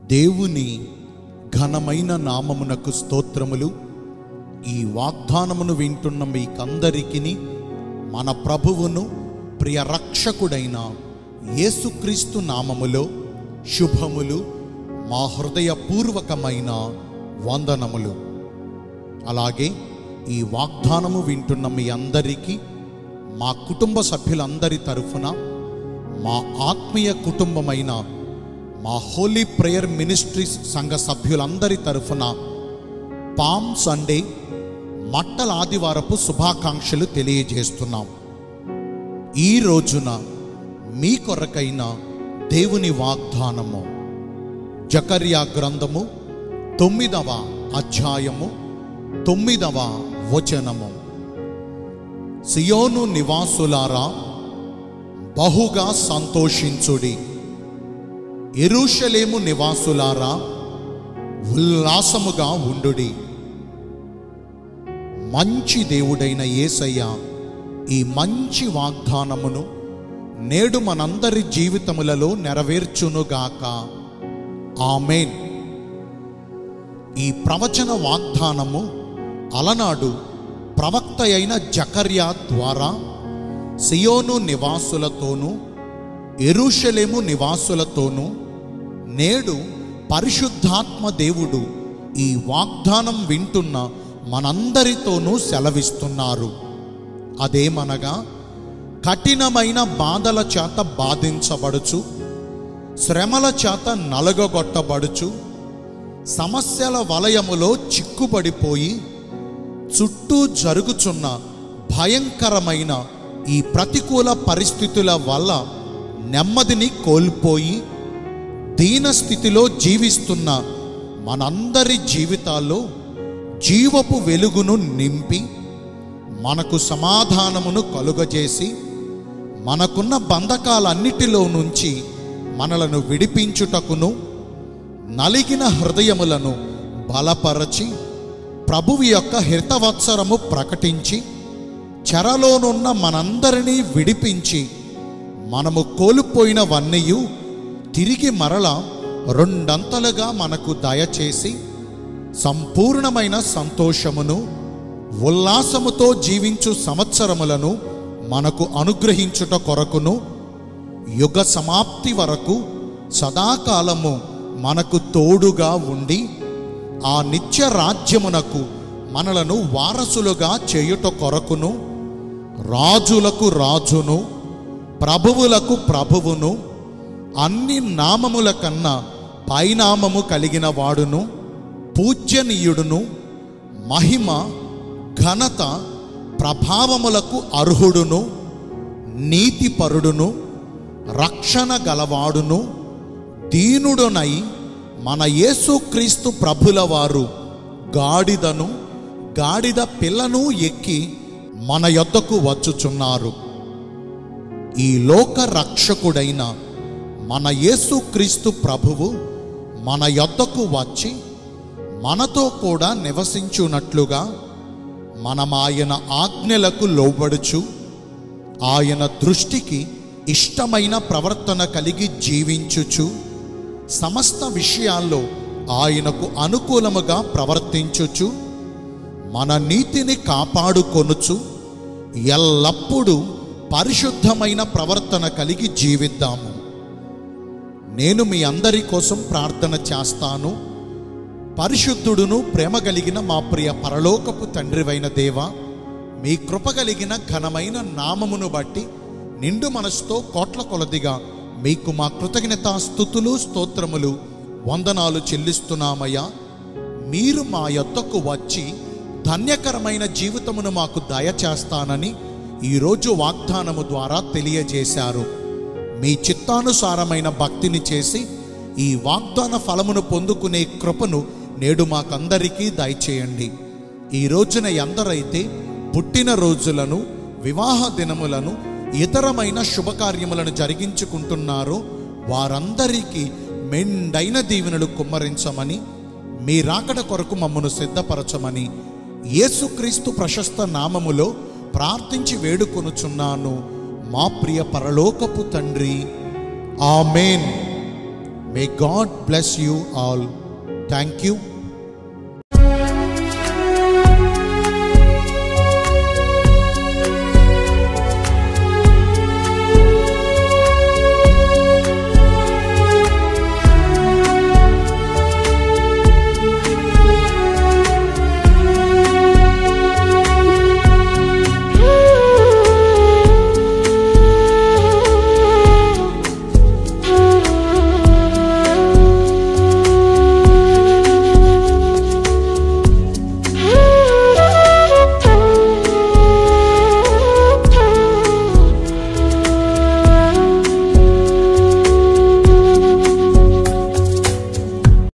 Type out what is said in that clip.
దేవుని ఘనమైన నామమునకు స్తోత్రములు ఈ వాగ్దానమును వింటున్న మీకందరికిని మన ప్రభువును ప్రియ రక్షకుడైన యేసుక్రీస్తు నామములో శుభములు మా హృదయపూర్వకమైన వందనములు అలాగే ఈ వాగ్దానము వింటున్న మీ అందరికీ మా కుటుంబ సభ్యులందరి తరఫున మా ఆత్మీయ కుటుంబమైన మా హోలీ ప్రేయర్ మినిస్ట్రీస్ సంఘ సభ్యులందరి తరఫున పామ్ సండే మట్టల ఆదివారపు శుభాకాంక్షలు తెలియజేస్తున్నాం ఈ రోజున మీ కొరకైన దేవుని వాగ్దానము జకర్యా గ్రంథము తొమ్మిదవ అధ్యాయము తొమ్మిదవ వచనము సియోను నివాసులారా బహుగా సంతోషించుడి ఎరుషలేము నివాసులారా ఉల్లాసముగా ఉండుడి మంచి దేవుడైన యేసయ్య ఈ మంచి వాగ్దానమును నేడు మనందరి జీవితములలో నెరవేర్చునుగాక ఆమెన్ ఈ ప్రవచన వాగ్దానము అలనాడు ప్రవక్త అయిన జకర్యా ద్వారా సియోను నివాసులతోనూ ఎరుషలేము నివాసులతోనూ నేడు పరిశుద్ధాత్మ దేవుడు ఈ వాగ్దానం వింటున్న మనందరితోనూ సెలవిస్తున్నారు అదేమనగా కఠినమైన బాధల చేత బాధించబడుచు శ్రమల చేత నలగగొట్టబడుచు సమస్యల వలయములో చిక్కుపడిపోయి చుట్టూ జరుగుచున్న భయంకరమైన ఈ ప్రతికూల పరిస్థితుల వల్ల నెమ్మదిని కోల్పోయి దీన స్థితిలో జీవిస్తున్న మనందరి జీవితాల్లో జీవపు వెలుగును నింపి మనకు సమాధానమును కలుగజేసి మనకున్న బంధకాలన్నిటిలో నుంచి మనలను విడిపించుటకును నలిగిన హృదయములను బలపరచి ప్రభువు యొక్క హితవత్సరము ప్రకటించి చెరలోనున్న మనందరినీ విడిపించి మనము కోల్పోయినవన్నీయు తిరిగి మరల రెండంతలుగా మనకు దయచేసి సంపూర్ణమైన సంతోషమును ఉల్లాసముతో జీవించు సంవత్సరములను మనకు అనుగ్రహించుట కొరకును యుగ సమాప్తి వరకు సదాకాలము మనకు తోడుగా ఉండి ఆ నిత్య రాజ్యమునకు మనలను వారసులుగా చేయుట కొరకును రాజులకు రాజును ప్రభువులకు ప్రభువును అన్ని నామముల కన్నా పైనామము కలిగిన వాడును పూజ్యనీయుడును మహిమ ఘనత ప్రభావములకు అర్హుడును నీతిపరుడును రక్షణ గలవాడును దీనుడునై మన యేసుక్రీస్తు ప్రభుల వారు గాడిదను గాడిద పిల్లను ఎక్కి మన యొద్దకు వచ్చుచున్నారు ఈ లోక రక్షకుడైన మన యేసుక్రీస్తు ప్రభువు మన యొద్దకు వచ్చి మనతో కూడా నివసించున్నట్లుగా మనం ఆయన ఆజ్ఞలకు లోబడుచు ఆయన దృష్టికి ఇష్టమైన ప్రవర్తన కలిగి జీవించుచు సమస్త విషయాల్లో ఆయనకు అనుకూలముగా ప్రవర్తించుచు మన నీతిని కాపాడుకొనుచు ఎల్లప్పుడూ పరిశుద్ధమైన ప్రవర్తన కలిగి జీవిద్దాము నేను మీ అందరి కోసం ప్రార్థన చేస్తాను పరిశుద్ధుడును ప్రేమ కలిగిన మా ప్రియ పరలోకపు తండ్రివైన దేవ మీ కృప కలిగిన ఘనమైన నామమును బట్టి నిండు మనసుతో కోట్ల కొలదిగా మీకు మా కృతజ్ఞత స్థుతులు స్తోత్రములు వందనాలు చెల్లిస్తున్నామయ్యా మీరు మా యొద్దకు వచ్చి ధన్యకరమైన జీవితమును మాకు దయచేస్తానని ఈరోజు వాగ్దానము ద్వారా తెలియజేశారు మీ చిత్తానుసారమైన భక్తిని చేసి ఈ వాగ్దాన ఫలమును పొందుకునే కృపను నేడు మాకందరికీ దయచేయండి ఈ రోజున ఎందరైతే పుట్టిన రోజులను వివాహ దినములను ఇతరమైన శుభకార్యములను జరిగించుకుంటున్నారో వారందరికీ మెండైన దీవెనలు కుమ్మరించమని మీ రాకడ కొరకు మమ్మను సిద్ధపరచమని యేసుక్రీస్తు ప్రశస్త నామములో ప్రార్థించి వేడుకొనుచున్నాను మా ప్రియ పరలోకపు తండ్రి amen may God bless you all thank you